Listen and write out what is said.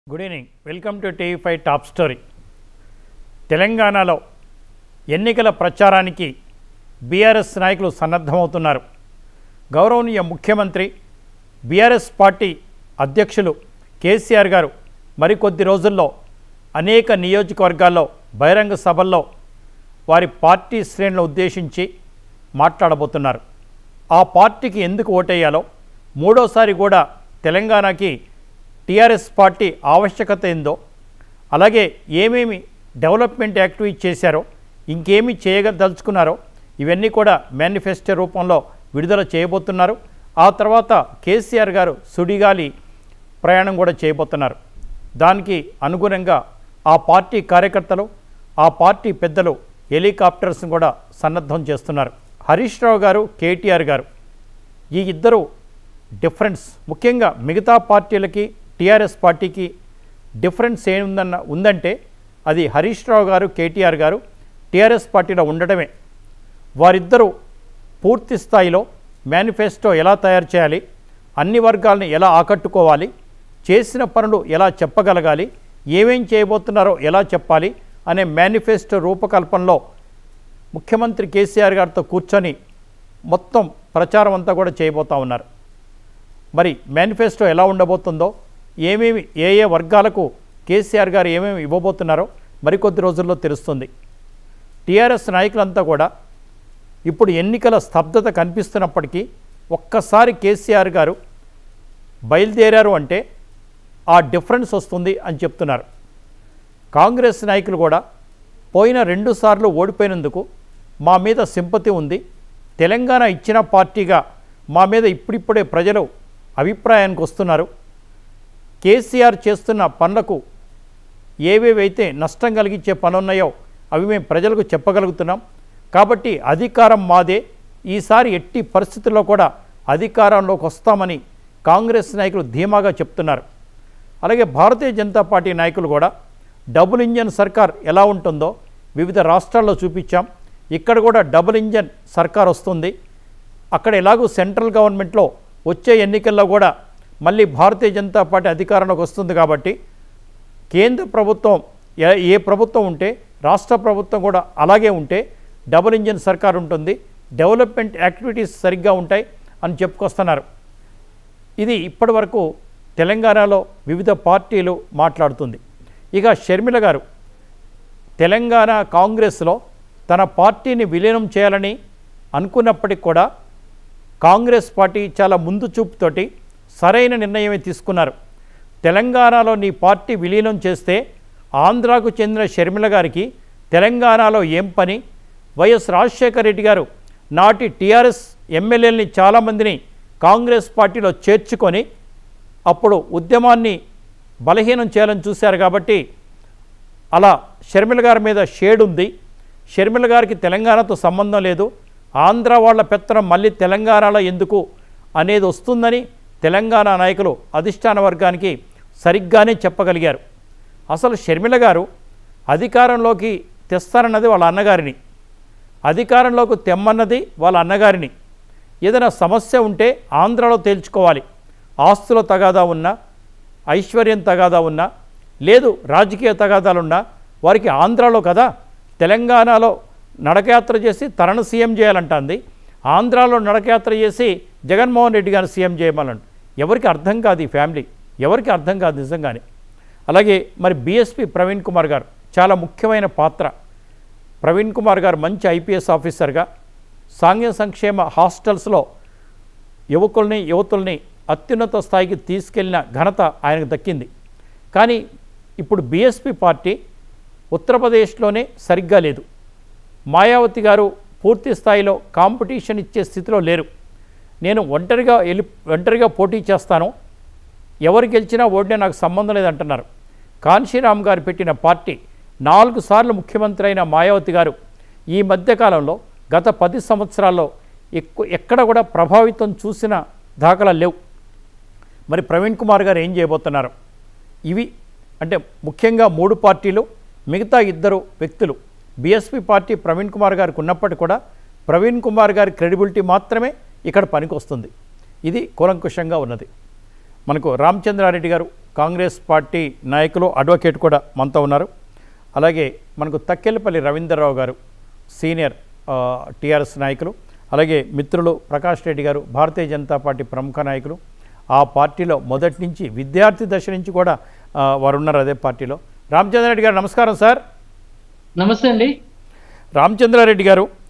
good evening welcome to TV five top story తెలంగాణలో ఎన్నికల ప్రచారానికి బీఆర్ఎస్ నాయకులు సన్నద్ధమవుతున్నారు గౌరవనీయ ముఖ్యమంత్రి బీఆర్ఎస్ పార్టీ అధ్యక్షులు కేసీఆర్ గారు మరికొద్ది రోజుల్లో అనేక నియోజకవర్గాల్లో బహిరంగ సభల్లో వారి పార్టీ శ్రేణులను ఉద్దేశించి మాట్లాడబోతున్నారు ఆ పార్టీకి ఎందుకు ఓటేయాలో మూడోసారి కూడా తెలంగాణకి టీఆర్ఎస్ పార్టీ ఆవశ్యకత ఏందో అలాగే ఏమేమి డెవలప్మెంట్ యాక్టివిటీ చేశారో ఇంకేమి చేయదలుచుకున్నారో ఇవన్నీ కూడా మేనిఫెస్టో రూపంలో విడుదల చేయబోతున్నారు ఆ తర్వాత కేసీఆర్ గారు సుడిగాలి ప్రయాణం కూడా చేయబోతున్నారు దానికి అనుగుణంగా ఆ పార్టీ కార్యకర్తలు ఆ పార్టీ పెద్దలు హెలికాప్టర్స్ని కూడా సన్నద్ధం చేస్తున్నారు హరీష్ రావు గారు కేటీఆర్ గారు ఈ ఇద్దరు డిఫరెన్స్ ముఖ్యంగా మిగతా పార్టీలకి టీఆర్ఎస్ పార్టీకి డిఫరెన్స్ ఏముందన్న ఉందంటే అది హరీష్ రావు గారు కేటీఆర్ గారు టీఆర్ఎస్ పార్టీలో ఉండడమే వారిద్దరూ పూర్తి స్థాయిలో మేనిఫెస్టో ఎలా తయారు చేయాలి అన్ని వర్గాలను ఎలా ఆకట్టుకోవాలి చేసిన పనులు ఎలా చెప్పగలగాలి ఏమేం చేయబోతున్నారో ఎలా చెప్పాలి అనే మేనిఫెస్టో రూపకల్పనలో ముఖ్యమంత్రి కేసీఆర్ గారితో కూర్చొని మొత్తం ప్రచారం అంతా కూడా చేయబోతా ఉన్నారు మరి మేనిఫెస్టో ఎలా ఉండబోతుందో ఏమేమి ఏ ఏ వర్గాలకు కేసీఆర్ గారు ఏమేమి ఇవ్వబోతున్నారో మరికొద్ది రోజుల్లో తెలుస్తుంది టీఆర్ఎస్ నాయకులంతా కూడా ఇప్పుడు ఎన్నికల స్తబ్దత కనిపిస్తున్నప్పటికీ ఒక్కసారి కేసీఆర్ గారు బయలుదేరారు అంటే ఆ డిఫరెన్స్ వస్తుంది అని చెప్తున్నారు కాంగ్రెస్ నాయకులు కూడా పోయిన రెండు సార్లు ఓడిపోయినందుకు మా మీద సింపతి ఉంది తెలంగాణ ఇచ్చిన పార్టీగా మా మీద ఇప్పుడిప్పుడే ప్రజలు అభిప్రాయానికి వస్తున్నారు కేసీఆర్ చేస్తున్న పనులకు ఏవేవైతే నష్టం కలిగించే పనున్నాయో అవి మేము ప్రజలకు చెప్పగలుగుతున్నాం కాబట్టి అధికారం మాదే ఈసారి ఎట్టి పరిస్థితుల్లో కూడా అధికారంలోకి వస్తామని కాంగ్రెస్ నాయకులు ధీమాగా చెప్తున్నారు అలాగే భారతీయ జనతా పార్టీ నాయకులు కూడా డబుల్ ఇంజన్ సర్కార్ ఎలా ఉంటుందో వివిధ రాష్ట్రాల్లో చూపించాం ఇక్కడ కూడా డబుల్ ఇంజన్ సర్కార్ వస్తుంది అక్కడ ఎలాగూ సెంట్రల్ గవర్నమెంట్లో వచ్చే ఎన్నికల్లో కూడా మళ్ళీ భారతీయ జనతా పార్టీ అధికారంలోకి వస్తుంది కాబట్టి కేంద్ర ప్రభుత్వం ఏ ఏ ప్రభుత్వం ఉంటే రాష్ట్ర ప్రభుత్వం కూడా అలాగే ఉంటే డబుల్ ఇంజిన్ సర్కార్ ఉంటుంది డెవలప్మెంట్ యాక్టివిటీస్ సరిగ్గా ఉంటాయి అని చెప్పుకొస్తున్నారు ఇది ఇప్పటి వరకు తెలంగాణలో వివిధ పార్టీలు మాట్లాడుతుంది ఇక షర్మిల గారు తెలంగాణ కాంగ్రెస్లో తన పార్టీని విలీనం చేయాలని అనుకున్నప్పటికి కూడా కాంగ్రెస్ పార్టీ చాలా ముందు చూపుతోటి సరైన నిర్ణయమే తీసుకున్నారు తెలంగాణలో నీ పార్టీ విలీనం చేస్తే ఆంధ్రాకు చెందిన షర్మిల గారికి తెలంగాణలో ఏం పని వైఎస్ రాజశేఖర రెడ్డి గారు నాటి టీఆర్ఎస్ ఎమ్మెల్యేలని చాలామందిని కాంగ్రెస్ పార్టీలో చేర్చుకొని అప్పుడు ఉద్యమాన్ని బలహీనం చేయాలని చూశారు కాబట్టి అలా షర్మిల గారి మీద షేడ్ ఉంది షర్మిల గారికి తెలంగాణతో సంబంధం లేదు ఆంధ్ర వాళ్ళ పెత్తనం మళ్ళీ తెలంగాణలో ఎందుకు అనేది వస్తుందని తెలంగాణ నాయకులు అధిష్టాన వర్గానికి సరిగ్గానే చెప్పగలిగారు అసలు షర్మిల గారు అధికారంలోకి తెస్తారన్నది వాళ్ళ అన్నగారిని అధికారంలోకి తెమ్మన్నది వాళ్ళ అన్నగారిని ఏదైనా సమస్య ఉంటే ఆంధ్రాలో తేల్చుకోవాలి ఆస్తుల తగాదా ఉన్నా ఐశ్వర్యం తగాదా ఉన్నా లేదు రాజకీయ తగాదాలున్నా వారికి ఆంధ్రాలో కదా తెలంగాణలో నడకయాత్ర చేసి తనను సీఎం చేయాలంటుంది ఆంధ్రాలో నడకయాత్ర చేసి జగన్మోహన్ రెడ్డి గారిని సీఎం చేయమనండి ఎవరికి అర్థం కాదు ఈ ఫ్యామిలీ ఎవరికి అర్థం కాదు నిజంగానే అలాగే మరి బీఎస్పీ ప్రవీణ్ కుమార్ గారు చాలా ముఖ్యమైన పాత్ర ప్రవీణ్ కుమార్ గారు మంచి ఐపీఎస్ ఆఫీసర్గా సాంఘ్య సంక్షేమ హాస్టల్స్లో యువకుల్ని యువతుల్ని అత్యున్నత స్థాయికి తీసుకెళ్లిన ఘనత ఆయనకు దక్కింది కానీ ఇప్పుడు బీఎస్పీ పార్టీ ఉత్తరప్రదేశ్లోనే సరిగ్గా లేదు మాయావతి గారు పూర్తి స్థాయిలో కాంపిటీషన్ ఇచ్చే స్థితిలో లేరు నేను ఒంటరిగా వెళ్ళి ఒంటరిగా పోటీ చేస్తాను ఎవరు గెలిచినా ఓడినా నాకు సంబంధం లేదంటున్నారు కాన్షీరామ్ గారు పెట్టిన పార్టీ నాలుగు సార్లు ముఖ్యమంత్రి అయిన మాయావతి గారు ఈ మధ్యకాలంలో గత పది సంవత్సరాల్లో ఎక్కువ ఎక్కడ కూడా ప్రభావితం చూసిన దాఖలా లేవు మరి ప్రవీణ్ కుమార్ గారు ఏం చేయబోతున్నారు ఇవి అంటే ముఖ్యంగా మూడు పార్టీలు మిగతా ఇద్దరు వ్యక్తులు బీఎస్పీ పార్టీ ప్రవీణ్ కుమార్ గారికి ఉన్నప్పటికీ కూడా ప్రవీణ్ కుమార్ గారి క్రెడిబిలిటీ మాత్రమే ఇక్కడ పనికొస్తుంది ఇది కూలంకుషంగా ఉన్నది మనకు రామచంద్రారెడ్డి గారు కాంగ్రెస్ పార్టీ నాయకులు అడ్వకేట్ కూడా మనతో ఉన్నారు అలాగే మనకు తక్కెలపల్లి రవీంద్రరావు గారు సీనియర్ టీఆర్ఎస్ నాయకులు అలాగే మిత్రులు ప్రకాష్ రెడ్డి గారు భారతీయ జనతా పార్టీ ప్రముఖ నాయకులు ఆ పార్టీలో మొదటి నుంచి విద్యార్థి దశ నుంచి కూడా ఆ, వారు ఉన్నారు అదే పార్టీలో రామచంద్రారెడ్డి గారు నమస్కారం సార్ నమస్తే అండి రామచంద్రారెడ్డి గారు